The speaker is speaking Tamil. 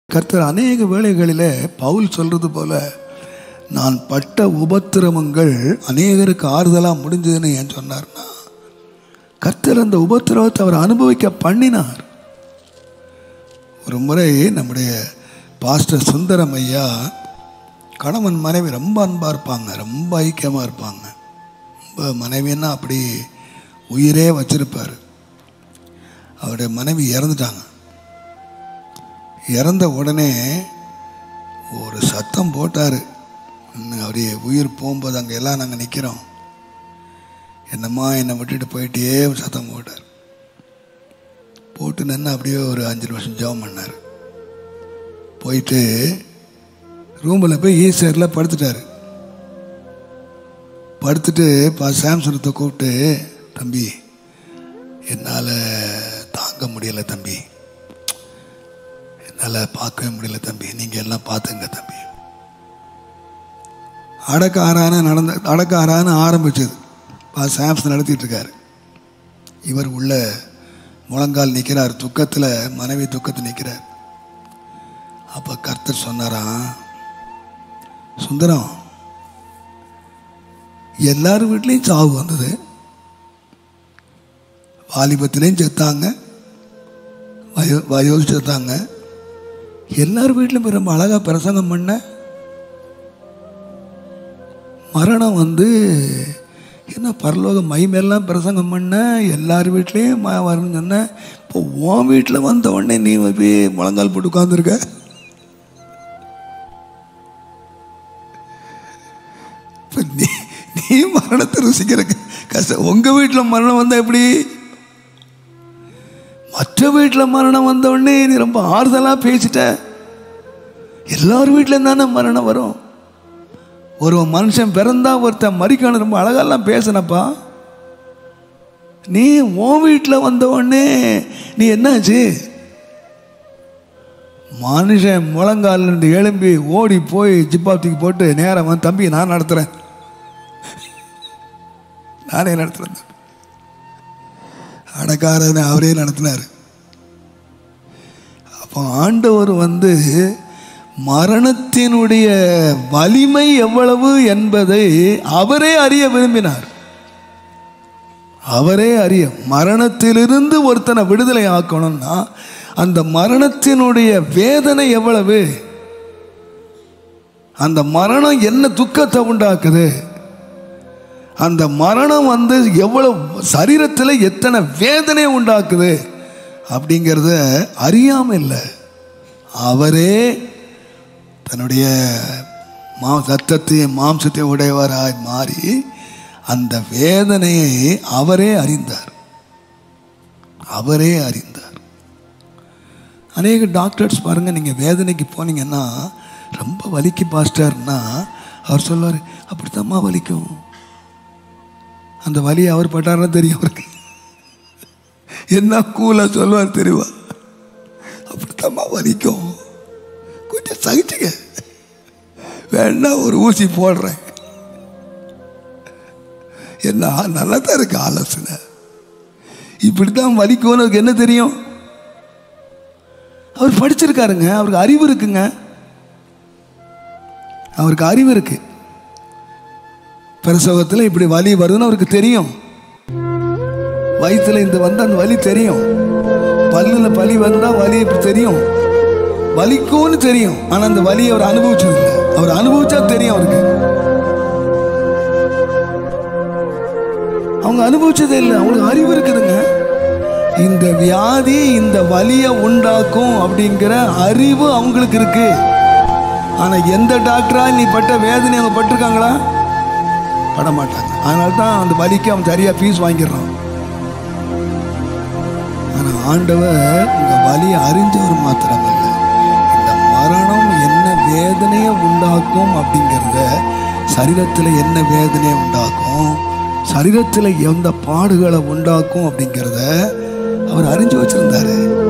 கர்த்தர் அநேக வேளைகளிலே பவுல் சொல்றது போல நான் பட்ட உபத்திரவங்கள் அநேகருக்கு ஆறுதலாக முடிஞ்சதுன்னு ஏன் சொன்னார்னா கர்த்தர் அந்த உபத்திரவத்தை அவர் அனுபவிக்க பண்ணினார் ஒரு முறை நம்முடைய பாஸ்டர் சுந்தரம் ஐயா கணவன் மனைவி ரொம்ப அன்பாக இருப்பாங்க ரொம்ப ஐக்கியமாக இருப்பாங்க ரொம்ப மனைவின்னா அப்படி உயிரே வச்சிருப்பார் அவருடைய மனைவி இறந்துட்டாங்க இறந்த உடனே ஒரு சத்தம் போட்டார் அவருடைய உயிர் போகும்போது அங்கே எல்லாம் நாங்கள் நிற்கிறோம் என்னம்மா என்னை விட்டுட்டு போயிட்டே ஒரு சத்தம் போட்டார் போட்டு நின்று அப்படியே ஒரு அஞ்சு நிமிஷம் ஜெபம் பண்ணார் போயிட்டு ரூமில் போய் ஈஸ்டரில் படுத்துட்டார் படுத்துட்டு பா சாம்சனத்தை கூப்பிட்டு தம்பி என்னால் தாங்க முடியலை தம்பி என்னால் பார்க்கவே முடியல தம்பி நீங்கள் எல்லாம் பார்த்துங்க தம்பி அடக்க ஆறான நடந்த அடக்க ஆறான ஆரம்பிச்சது பா சாம்சன் நடத்திட்டு இருக்காரு இவர் உள்ள முழங்கால் நிற்கிறார் துக்கத்தில் மனைவி துக்கத்தில் நிற்கிறார் அப்போ கர்த்தர் சொன்னாராம் சுந்தரம் எல்லார் வீட்லேயும் சாவு வந்தது வாலிபத்திலையும் செத்தாங்க வயோ வயோ செத்தாங்க எல்லார் வீட்டிலும் ரொம்ப அழகாக பிரசங்கம் பண்ண மரணம் வந்து என்ன பரலோக மைமெல்லாம் பிரசங்கம் பண்ண எல்லார் வீட்லேயும் ம வரணும்னு சொன்னேன் இப்போ உன் வீட்டில் வந்த உடனே நீ போய் முழங்கால் போட்டு உட்காந்துருக்க இப்போ நீ நீ மரணத்தை ருசிக்கிற கஷ்டம் உங்கள் வீட்டில் மரணம் வந்தால் எப்படி மற்ற வீட்டில் மரணம் வந்த உடனே நீ ரொம்ப ஆறுதலாக பேசிட்ட எல்லார் வீட்டிலும் தானே மரணம் வரும் ஒரு மனுஷன் பிறந்தா ஒருத்தன் மறிக்கணும் ரொம்ப அழகாலாம் பேசினப்பா நீ உன் வீட்டில் வந்த உடனே நீ என்னாச்சு மனுஷன் முழங்கால் இருந்து எழும்பி ஓடி போய் ஜிப்பாத்திக்கு போட்டு நேரம் வந்து தம்பி நான் நடத்துகிறேன் நானே நடத்துகிறேன் அடக்காரனை அவரே நடத்தினார் அப்போ ஆண்டவர் வந்து மரணத்தினுடைய வலிமை எவ்வளவு என்பதை அவரே அறிய விரும்பினார் அவரே அறிய மரணத்திலிருந்து ஒருத்தனை விடுதலை ஆக்கணும்னா அந்த மரணத்தினுடைய வேதனை எவ்வளவு அந்த மரணம் என்ன துக்கத்தை உண்டாக்குது அந்த மரணம் வந்து எவ்வளவு சரீரத்தில் எத்தனை வேதனை உண்டாக்குது அப்படிங்கிறத அறியாமல் இல்லை அவரே தன்னுடைய மா சத்தத்தையும் மாம்சத்தையும் உடையவராய் மாறி அந்த வேதனையை அவரே அறிந்தார் அவரே அறிந்தார் அநேக டாக்டர்ஸ் பாருங்க நீங்கள் வேதனைக்கு போனீங்கன்னா ரொம்ப வலிக்கு பாஸ்டர்னா அவர் சொல்லுவார் அப்படித்தாம்மா வலிக்கும் அந்த வலி அவர் பட்டாருன்னு தெரியும் அவருக்கு என்ன கூலாக சொல்லுவார் தெரியுமா அப்படித்தாம்மா வலிக்கும் கொஞ்சம் சகிச்சுங்க வேணா ஒரு ஊசி போடுறேன் என்ன நல்லா தான் இருக்கு ஆலோசனை இப்படித்தான் வலிக்கும்னு அவருக்கு என்ன தெரியும் அவர் படிச்சிருக்காருங்க அவருக்கு அறிவு இருக்குங்க அவருக்கு அறிவு இருக்கு பிரசவத்தில் இப்படி வலி வருதுன்னு அவருக்கு தெரியும் வயிற்றுல இந்த வந்து அந்த வலி தெரியும் பல்லுல பலி வந்தா வலி இப்படி தெரியும் வலிக்கும்னு தெரியும் ஆனா அந்த வலியை அவர் அனுபவிச்சது இல்லை அவர் அனுபவிச்சா தெரியும் அவருக்கு அவங்க அனுபவிச்சதே இல்லை அவங்களுக்கு அறிவு இருக்குதுங்க இந்த வியாதி இந்த வலியை உண்டாக்கும் அப்படிங்கிற அறிவு அவங்களுக்கு இருக்கு ஆனா எந்த டாக்டரா நீ பட்ட வேதனை அவங்க பட்டிருக்காங்களா பட மாட்டாங்க அதனால தான் அந்த வலிக்கு அவன் சரியா ஃபீஸ் வாங்கிடுறான் ஆனா ஆண்டவர் இந்த வலியை அறிஞ்சவர் மாத்திரமல்ல இந்த மரணம் என்ன வேதனையை உண்டாக்கும் அப்படிங்கிறத சரீரத்தில் என்ன வேதனையை உண்டாக்கும் சரீரத்தில் எந்த பாடுகளை உண்டாக்கும் அப்படிங்கிறத அவர் அறிஞ்சு வச்சிருந்தாரு